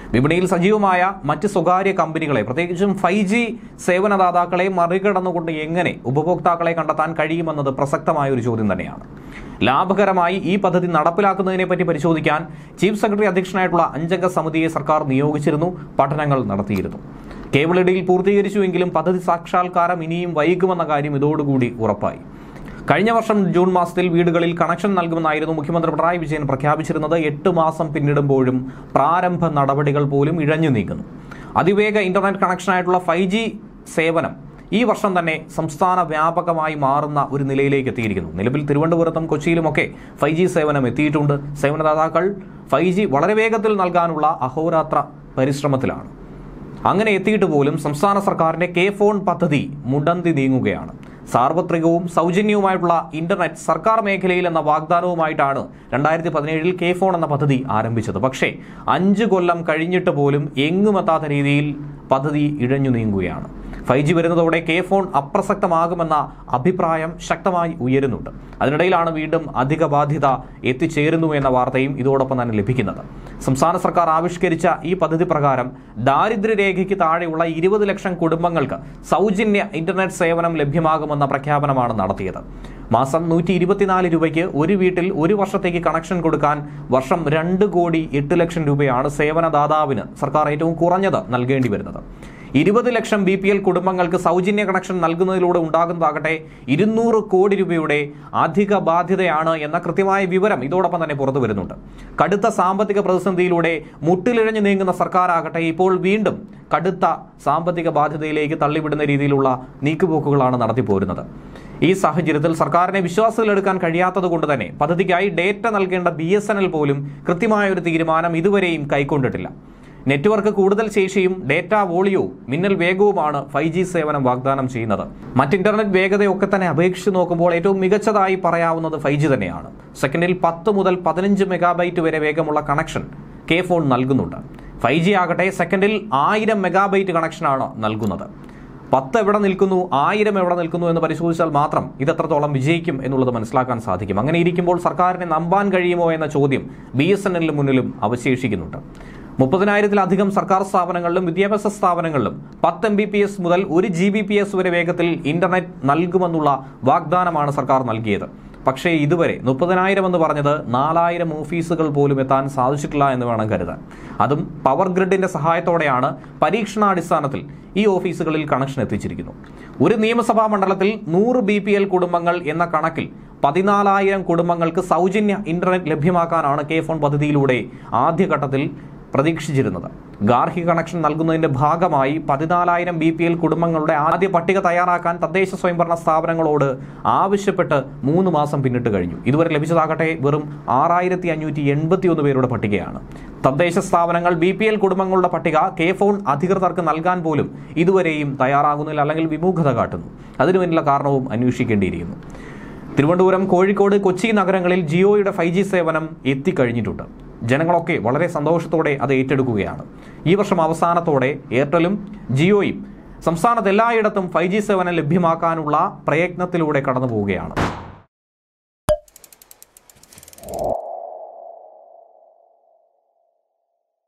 വിപണിയിൽ സജീവമായ മറ്റ് സ്വകാര്യ കമ്പനികളെ പ്രത്യേകിച്ചും ഫൈവ് ജി സേവനദാതാക്കളെ മറികടന്നുകൊണ്ട് എങ്ങനെ ഉപഭോക്താക്കളെ കണ്ടെത്താൻ കഴിയുമെന്നത് പ്രസക്തമായ ഒരു ചോദ്യം തന്നെയാണ് ലാഭകരമായി ഈ പദ്ധതി നടപ്പിലാക്കുന്നതിനെ പറ്റി പരിശോധിക്കാൻ ചീഫ് സെക്രട്ടറി അധ്യക്ഷനായിട്ടുള്ള അഞ്ചംഗ സമിതിയെ സർക്കാർ നിയോഗിച്ചിരുന്നു പഠനങ്ങൾ നടത്തിയിരുന്നു കേബിൾ ഇടിയിൽ പൂർത്തീകരിച്ചുവെങ്കിലും പദ്ധതി സാക്ഷാത്കാരം ഇനിയും വൈകുമെന്ന കാര്യം ഇതോടുകൂടി ഉറപ്പായി കഴിഞ്ഞ വർഷം ജൂൺ മാസത്തിൽ വീടുകളിൽ കണക്ഷൻ നൽകുമെന്നായിരുന്നു മുഖ്യമന്ത്രി പിണറായി വിജയൻ പ്രഖ്യാപിച്ചിരുന്നത് എട്ട് മാസം പിന്നിടുമ്പോഴും പ്രാരംഭ നടപടികൾ പോലും ഇഴഞ്ഞു നീങ്ങുന്നു അതിവേഗ ഇന്റർനെറ്റ് കണക്ഷനായിട്ടുള്ള ഫൈവ് ജി സേവനം ഈ വർഷം തന്നെ സംസ്ഥാന വ്യാപകമായി മാറുന്ന ഒരു നിലയിലേക്ക് എത്തിയിരിക്കുന്നു നിലവിൽ തിരുവനന്തപുരത്തും കൊച്ചിയിലുമൊക്കെ ഫൈവ് ജി സേവനം എത്തിയിട്ടുണ്ട് സേവനദാതാക്കൾ ഫൈവ് ജി വളരെ വേഗത്തിൽ നൽകാനുള്ള അഹോരാത്ര പരിശ്രമത്തിലാണ് അങ്ങനെ എത്തിയിട്ട് പോലും സംസ്ഥാന സർക്കാരിന്റെ കെ ഫോൺ പദ്ധതി മുടന്തി നീങ്ങുകയാണ് സാർവത്രികവും സൗജന്യവുമായിട്ടുള്ള ഇന്റർനെറ്റ് സർക്കാർ മേഖലയിൽ എന്ന വാഗ്ദാനവുമായിട്ടാണ് രണ്ടായിരത്തി പതിനേഴിൽ കെ ഫോൺ എന്ന പദ്ധതി ആരംഭിച്ചത് പക്ഷേ അഞ്ച് കൊല്ലം കഴിഞ്ഞിട്ട് പോലും എങ്ങുമെത്താത്ത രീതിയിൽ പദ്ധതി ഇഴഞ്ഞു നീങ്ങുകയാണ് ഫൈവ് ജി വരുന്നതോടെ കെ ഫോൺ അപ്രസക്തമാകുമെന്ന അഭിപ്രായം ശക്തമായി ഉയരുന്നുണ്ട് അതിനിടയിലാണ് വീണ്ടും അധിക ബാധ്യത എത്തിച്ചേരുന്നു എന്ന വാർത്തയും ഇതോടൊപ്പം തന്നെ ലഭിക്കുന്നത് സംസ്ഥാന സർക്കാർ ആവിഷ്കരിച്ച ഈ പദ്ധതി പ്രകാരം ദാരിദ്ര്യരേഖയ്ക്ക് താഴെയുള്ള ഇരുപത് ലക്ഷം കുടുംബങ്ങൾക്ക് സൗജന്യ ഇന്റർനെറ്റ് സേവനം ലഭ്യമാകുമെന്ന പ്രഖ്യാപനമാണ് നടത്തിയത് മാസം നൂറ്റി ഇരുപത്തിനാല് രൂപയ്ക്ക് ഒരു വീട്ടിൽ ഒരു വർഷത്തേക്ക് കണക്ഷൻ കൊടുക്കാൻ വർഷം രണ്ട് കോടി എട്ട് ലക്ഷം രൂപയാണ് സേവനദാതാവിന് സർക്കാർ ഏറ്റവും കുറഞ്ഞത് നൽകേണ്ടി വരുന്നത് ഇരുപത് ലക്ഷം ബി പി എൽ കുടുംബങ്ങൾക്ക് സൗജന്യ കണക്ഷൻ നൽകുന്നതിലൂടെ ഉണ്ടാകുന്നതാകട്ടെ ഇരുന്നൂറ് കോടി രൂപയുടെ അധിക ബാധ്യതയാണ് എന്ന കൃത്യമായ വിവരം ഇതോടൊപ്പം തന്നെ പുറത്തു വരുന്നുണ്ട് കടുത്ത സാമ്പത്തിക പ്രതിസന്ധിയിലൂടെ മുട്ടിലിഴഞ്ഞു നീങ്ങുന്ന സർക്കാരാകട്ടെ ഇപ്പോൾ വീണ്ടും കടുത്ത സാമ്പത്തിക ബാധ്യതയിലേക്ക് തള്ളിവിടുന്ന രീതിയിലുള്ള നീക്കുപോക്കുകളാണ് നടത്തിപ്പോരുന്നത് ഈ സാഹചര്യത്തിൽ സർക്കാരിനെ വിശ്വാസത്തിലെടുക്കാൻ കഴിയാത്തത് കൊണ്ട് തന്നെ പദ്ധതിക്കായി ഡേറ്റ നൽകേണ്ട ബി എസ് എൻ എൽ പോലും കൃത്യമായ ഒരു തീരുമാനം ഇതുവരെയും കൈക്കൊണ്ടിട്ടില്ല നെറ്റ്വർക്ക് കൂടുതൽ ശേഷിയും ഡേറ്റ വോളിയവും മിന്നൽ വേഗവുമാണ് ഫൈവ് ജി സേവനം വാഗ്ദാനം ചെയ്യുന്നത് മറ്റ് ഇന്റർനെറ്റ് വേഗതയൊക്കെ തന്നെ അപേക്ഷിച്ച് നോക്കുമ്പോൾ ഏറ്റവും മികച്ചതായി പറയാവുന്നത് ഫൈവ് ജി തന്നെയാണ് സെക്കൻഡിൽ പത്ത് മുതൽ പതിനഞ്ച് മെഗാബൈറ്റ് വരെ വേഗമുള്ള കണക്ഷൻ കെ ഫോൺ നൽകുന്നുണ്ട് ഫൈവ് ജി ആകട്ടെ സെക്കൻഡിൽ ആയിരം മെഗാബൈറ്റ് കണക്ഷനാണ് നൽകുന്നത് പത്ത് എവിടെ നിൽക്കുന്നു ആയിരം എവിടെ നിൽക്കുന്നു എന്ന് പരിശോധിച്ചാൽ മാത്രം ഇത് എത്രത്തോളം വിജയിക്കും എന്നുള്ളത് മനസ്സിലാക്കാൻ സാധിക്കും അങ്ങനെ ഇരിക്കുമ്പോൾ സർക്കാരിനെ നമ്പാൻ കഴിയുമോ എന്ന ചോദ്യം ബി എസ് എൻ എല്ലിന് മുന്നിലും അവശേഷിക്കുന്നുണ്ട് മുപ്പതിനായിരത്തിലധികം സർക്കാർ സ്ഥാപനങ്ങളിലും വിദ്യാഭ്യാസ സ്ഥാപനങ്ങളിലും പത്ത് എം ബി പി എസ് മുതൽ ഒരു ജി ബി പി എസ് വരെ വേഗത്തിൽ ഇന്റർനെറ്റ് നൽകുമെന്നുള്ള വാഗ്ദാനമാണ് സർക്കാർ നൽകിയത് പക്ഷേ ഇതുവരെ മുപ്പതിനായിരം എന്ന് പറഞ്ഞത് നാലായിരം ഓഫീസുകൾ പോലും എത്താൻ സാധിച്ചിട്ടില്ല എന്ന് വേണം കരുതാൻ അതും പവർ ഗ്രിഡിന്റെ സഹായത്തോടെയാണ് പരീക്ഷണാടിസ്ഥാനത്തിൽ ഈ ഓഫീസുകളിൽ കണക്ഷൻ എത്തിച്ചിരിക്കുന്നു ഒരു നിയമസഭാ മണ്ഡലത്തിൽ നൂറ് ബി പി എൽ കുടുംബങ്ങൾ എന്ന കണക്കിൽ പതിനാലായിരം കുടുംബങ്ങൾക്ക് സൗജന്യ ഇന്റർനെറ്റ് ലഭ്യമാക്കാനാണ് കെ ഫോൺ പദ്ധതിയിലൂടെ ആദ്യഘട്ടത്തിൽ പ്രതീക്ഷിച്ചിരുന്നത് ഗാർഹിക കണക്ഷൻ നൽകുന്നതിന്റെ ഭാഗമായി പതിനാലായിരം ബി പി എൽ കുടുംബങ്ങളുടെ ആദ്യ പട്ടിക തയ്യാറാക്കാൻ തദ്ദേശ സ്വയംഭരണ സ്ഥാപനങ്ങളോട് ആവശ്യപ്പെട്ട് മൂന്ന് മാസം പിന്നിട്ട് കഴിഞ്ഞു ഇതുവരെ ലഭിച്ചതാകട്ടെ വെറും ആറായിരത്തി അഞ്ഞൂറ്റി എൺപത്തി ഒന്ന് പേരുടെ പട്ടികയാണ് തദ്ദേശ സ്ഥാപനങ്ങൾ ബി പി എൽ കുടുംബങ്ങളുടെ പട്ടിക കെ ഫോൺ അധികൃതർക്ക് നൽകാൻ പോലും ഇതുവരെയും തയ്യാറാകുന്നില്ല അല്ലെങ്കിൽ വിമുഖത കാട്ടുന്നു അതിനു പിന്നിലുള്ള കാരണവും അന്വേഷിക്കേണ്ടിയിരിക്കുന്നു തിരുവനന്തപുരം കോഴിക്കോട് കൊച്ചി നഗരങ്ങളിൽ ജിയോയുടെ ഫൈവ് ജി സേവനം എത്തിക്കഴിഞ്ഞിട്ടുണ്ട് ജനങ്ങളൊക്കെ വളരെ സന്തോഷത്തോടെ അത് ഏറ്റെടുക്കുകയാണ് ഈ വർഷം അവസാനത്തോടെ എയർടെലും ജിയോയും സംസ്ഥാനത്ത് എല്ലായിടത്തും ഫൈവ് ജി സേവനം ലഭ്യമാക്കാനുള്ള പ്രയത്നത്തിലൂടെ കടന്നു പോവുകയാണ്